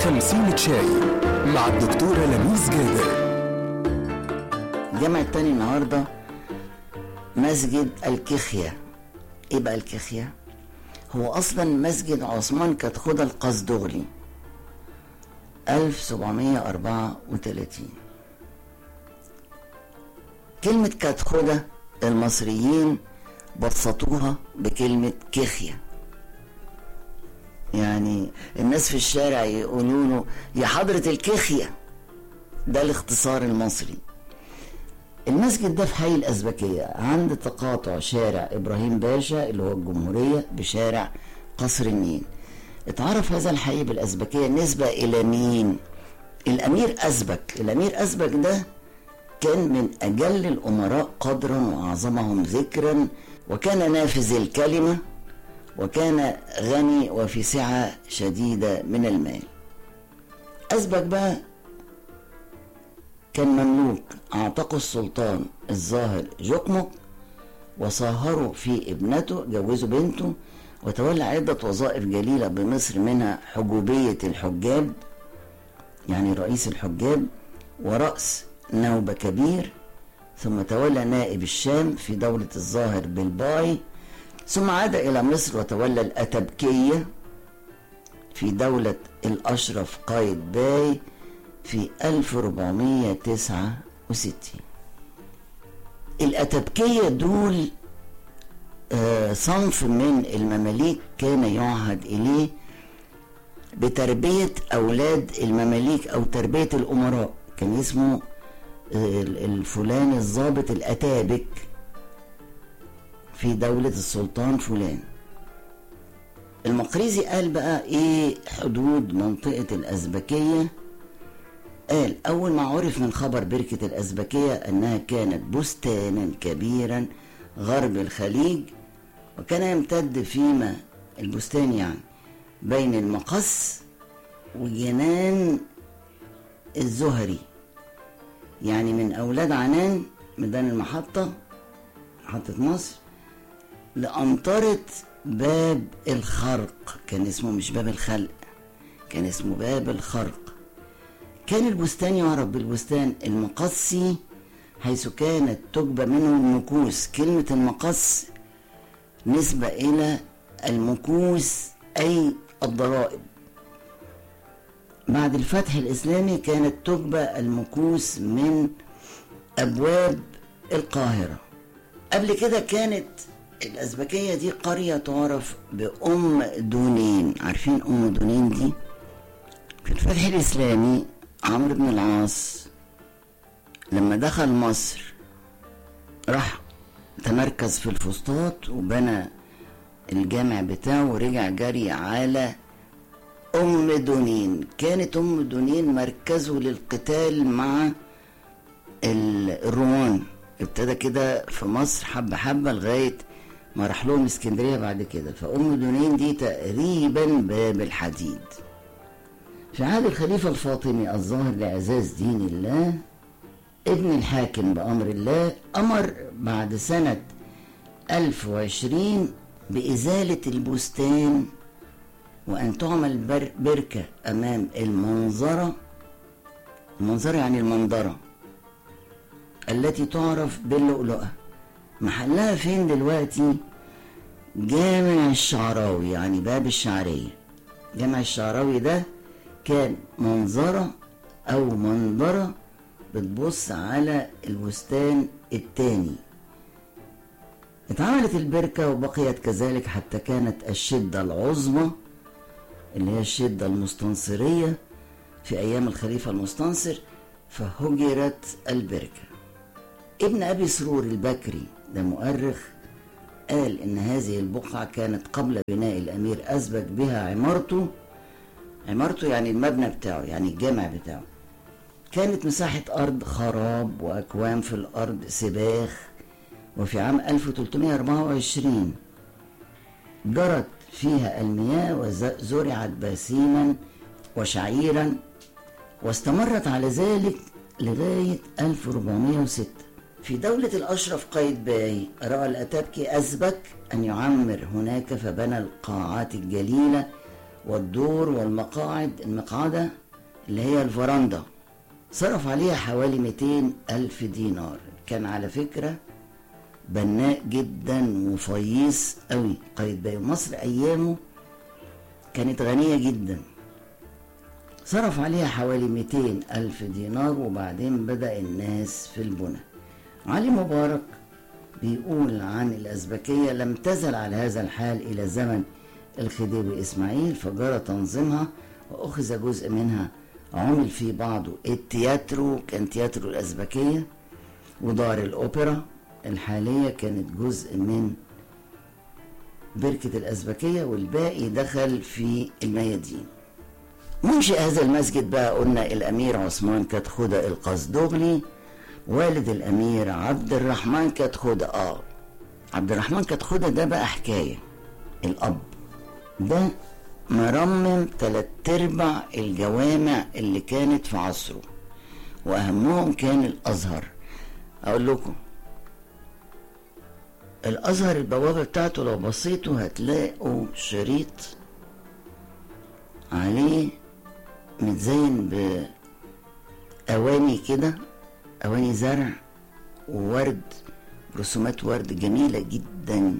خمسين شاي مع الدكتورة لميس جابر الجامع التاني النهاردة مسجد الكخية ايه بقى الكخية هو اصلا مسجد عثمان كتخدة القصدغلي 1734 كلمة كتخدة المصريين بسطوها بكلمة كخية يعني الناس في الشارع يقولوا له يا حضرة الكخية ده الاختصار المصري المسجد ده في حي الأزبكية عند تقاطع شارع إبراهيم باشا اللي هو الجمهورية بشارع قصر النيل اتعرف هذا الحي بالأزبكية نسبة إلى مين؟ الأمير أزبك الأمير أزبك ده كان من أجل الأمراء قدرا وأعظمهم ذكرا وكان نافذ الكلمة وكان غني وفي سعة شديدة من المال أزبك بقى كان مملوك أعتقه السلطان الظاهر جوكموك وصاهروا في ابنته جوزوا بنته وتولى عدة وظائف جليلة بمصر منها حجوبية الحجاب يعني رئيس الحجاب ورأس نوبة كبير ثم تولى نائب الشام في دولة الظاهر بالباي ثم عاد إلى مصر وتولى الأتبكية في دولة الأشرف قايد باي في 1469 الأتبكية دول آه، صنف من المماليك كان يعهد إليه بتربية أولاد المماليك أو تربية الأمراء كان اسمه آه، الفلاني الضابط الأتابك في دولة السلطان فلان المقريزي قال بقى ايه حدود منطقة الأزبكية قال أول ما عرف من خبر بركة الأزبكية أنها كانت بستانا كبيرا غرب الخليج وكان يمتد فيما البستان يعني بين المقص وجنان الزهري يعني من أولاد عنان ميدان المحطة محطة مصر لأمطرة باب الخرق كان اسمه مش باب الخلق كان اسمه باب الخرق كان البستان يعرف بالبستان المقصي حيث كانت تجبى منه المكوس كلمة المقص نسبة إلى المكوس أي الضرائب بعد الفتح الإسلامي كانت تجبى المكوس من أبواب القاهرة قبل كده كانت الأزبكية دي قرية تعرف بأم دونين عارفين أم دونين دي في الفتح الإسلامي عمرو بن العاص لما دخل مصر راح تمركز في الفسطاط وبنى الجامع بتاعه ورجع جري على أم دونين كانت أم دونين مركزه للقتال مع الرومان ابتدى كده في مصر حبة حبة لغاية ما راح لهم اسكندرية بعد كده فأم دونين دي تقريبا باب الحديد في عهد الخليفة الفاطمي الظاهر لإعزاز دين الله ابن الحاكم بأمر الله أمر بعد سنة 1020 بإزالة البستان وأن تعمل بر بركة أمام المنظرة المنظرة يعني المنظرة التي تعرف باللؤلؤة محلها فين دلوقتي جامع الشعراوي يعني باب الشعرية جامع الشعراوي ده كان منظرة أو منظرة بتبص على البستان التاني اتعملت البركة وبقيت كذلك حتى كانت الشدة العظمى اللي هي الشدة المستنصرية في أيام الخليفة المستنصر فهجرت البركة ابن أبي سرور البكري ده مؤرخ قال إن هذه البقعة كانت قبل بناء الأمير أزبك بها عمارته عمارته يعني المبنى بتاعه يعني الجامع بتاعه كانت مساحة أرض خراب وأكوام في الأرض سباخ وفي عام 1324 جرت فيها المياه وزرعت باسيما وشعيرا واستمرت على ذلك لغاية 1406 في دولة الأشرف قايد باي رأى الأتابكي أزبك أن يعمر هناك فبنى القاعات الجليلة والدور والمقاعد المقعدة اللي هي الفرندا صرف عليها حوالي 200 ألف دينار كان على فكرة بناء جدا وفييس قوي قايتباي مصر أيامه كانت غنية جدا صرف عليها حوالي 200 ألف دينار وبعدين بدأ الناس في البنى علي مبارك بيقول عن الأزبكية لم تزل على هذا الحال إلى زمن الخديوي إسماعيل فجرى تنظيمها وأخذ جزء منها عمل في بعضه التياترو كان تياترو الأزبكية ودار الأوبرا الحالية كانت جزء من بركة الأزبكية والباقي دخل في الميادين منشئ هذا المسجد بقى قلنا الأمير عثمان كتخدة القصدغلي والد الأمير عبد الرحمن كتخدة آه عبد الرحمن كتخدة ده بقى حكاية الأب ده مرمم تلات ارباع الجوامع اللي كانت في عصره واهمهم كان الازهر اقول لكم الازهر البوابه بتاعته لو بصيتوا هتلاقوا شريط عليه متزين بأواني كده أواني زرع وورد رسومات ورد جميلة جدا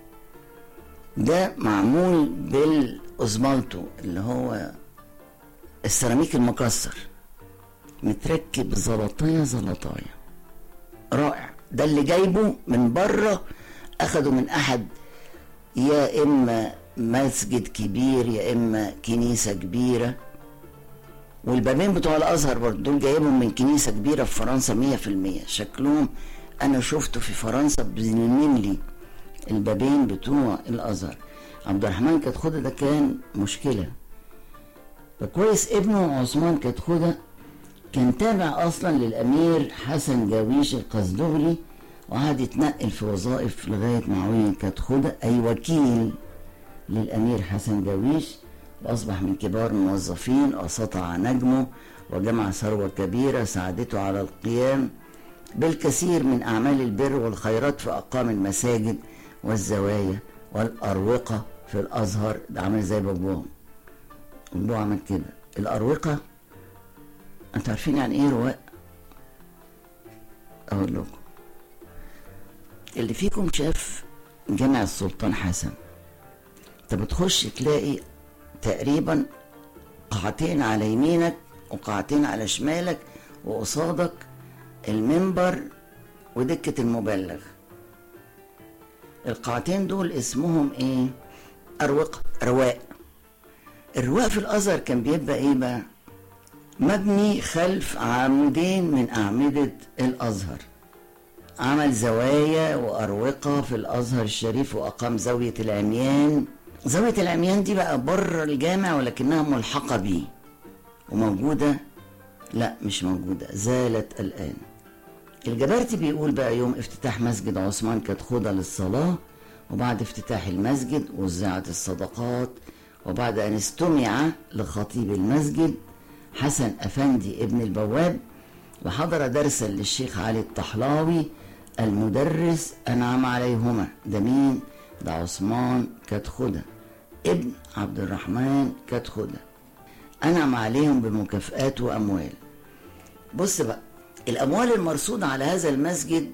ده معمول بالأزمالتو اللي هو السيراميك المكسر متركب زلطايا زلطايا رائع ده اللي جايبه من بره أخده من أحد يا إما مسجد كبير يا إما كنيسة كبيرة والبابين بتوع الأزهر برضه دول جايبهم من كنيسة كبيرة في فرنسا مية في المية شكلهم أنا شفته في فرنسا بالملي البابين بتوع الازهر عبد الرحمن كتخوده ده كان مشكله فكويس ابنه عثمان كتخوده كان تابع اصلا للامير حسن جاويش القصدغلي وقعد يتنقل في وظائف لغايه ما عين كتخوده اي وكيل للامير حسن جاويش واصبح من كبار الموظفين وسطع نجمه وجمع ثروه كبيره ساعدته على القيام بالكثير من اعمال البر والخيرات فاقام المساجد والزوايا والأروقة في الأزهر ده عامل زي بابوهم بابوه عمل كده الأروقة أنتوا عارفين يعني إيه رواق؟ أقول لكم اللي فيكم شاف جامع السلطان حسن أنت بتخش تلاقي تقريبا قاعتين على يمينك وقاعتين على شمالك وقصادك المنبر ودكة المبلغ القاعتين دول اسمهم ايه اروقه رواق الرواق في الازهر كان بيبقى ايه بقى مبني خلف عمودين من اعمده الازهر عمل زوايا واروقه في الازهر الشريف واقام زاويه العميان زاويه العميان دي بقى بره الجامع ولكنها ملحقه بيه وموجوده لا مش موجوده زالت الان الجبارتي بيقول بقى يوم افتتاح مسجد عثمان كانت خوضة للصلاة وبعد افتتاح المسجد وزعت الصدقات وبعد أن استمع لخطيب المسجد حسن أفندي ابن البواب وحضر درسا للشيخ علي الطحلاوي المدرس أنعم عليهما ده مين؟ ده عثمان كتخدة ابن عبد الرحمن كتخدة أنعم عليهم بمكافآت وأموال بص بقى الأموال المرصودة على هذا المسجد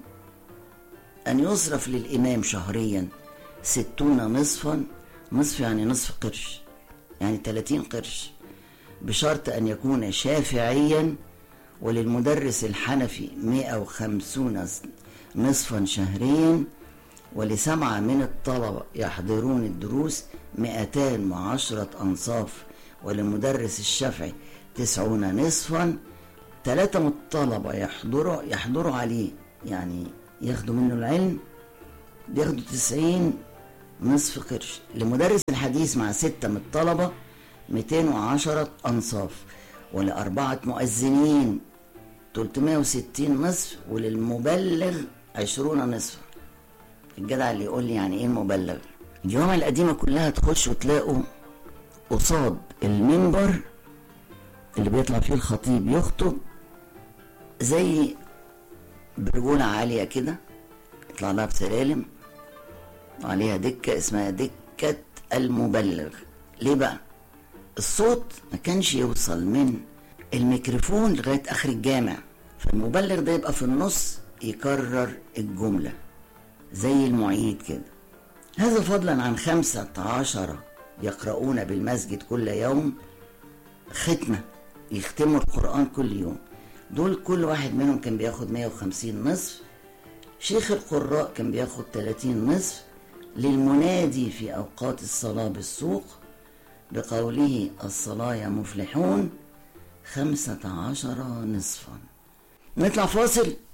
أن يصرف للإمام شهريا ستون نصفا نصف يعني نصف قرش يعني تلاتين قرش بشرط أن يكون شافعيا وللمدرس الحنفي مئة وخمسون نصفا شهريا ولسبعة من الطلبة يحضرون الدروس مئتان وعشرة أنصاف وللمدرس الشافعي تسعون نصفا ثلاثة من الطلبة يحضروا يحضروا عليه يعني ياخدوا منه العلم بياخدوا تسعين نصف قرش لمدرس الحديث مع ستة من الطلبة ميتين وعشرة أنصاف ولأربعة مؤذنين تلتمية وستين نصف وللمبلغ عشرون نصف الجدع اللي يقول لي يعني ايه المبلغ الجوامع القديمة كلها تخش وتلاقوا قصاد المنبر اللي بيطلع فيه الخطيب يخطب زي برجولة عالية كده يطلع لها بسلالم وعليها دكة اسمها دكة المبلغ ليه بقى؟ الصوت ما كانش يوصل من الميكروفون لغاية آخر الجامع فالمبلغ ده يبقى في النص يكرر الجملة زي المعيد كده هذا فضلا عن خمسة عشر يقرؤون بالمسجد كل يوم ختمة يختموا القرآن كل يوم دول كل واحد منهم كان بياخد 150 نصف شيخ القراء كان بياخد 30 نصف للمنادي في أوقات الصلاة بالسوق بقوله الصلاة يا مفلحون خمسة عشر نصفا نطلع فاصل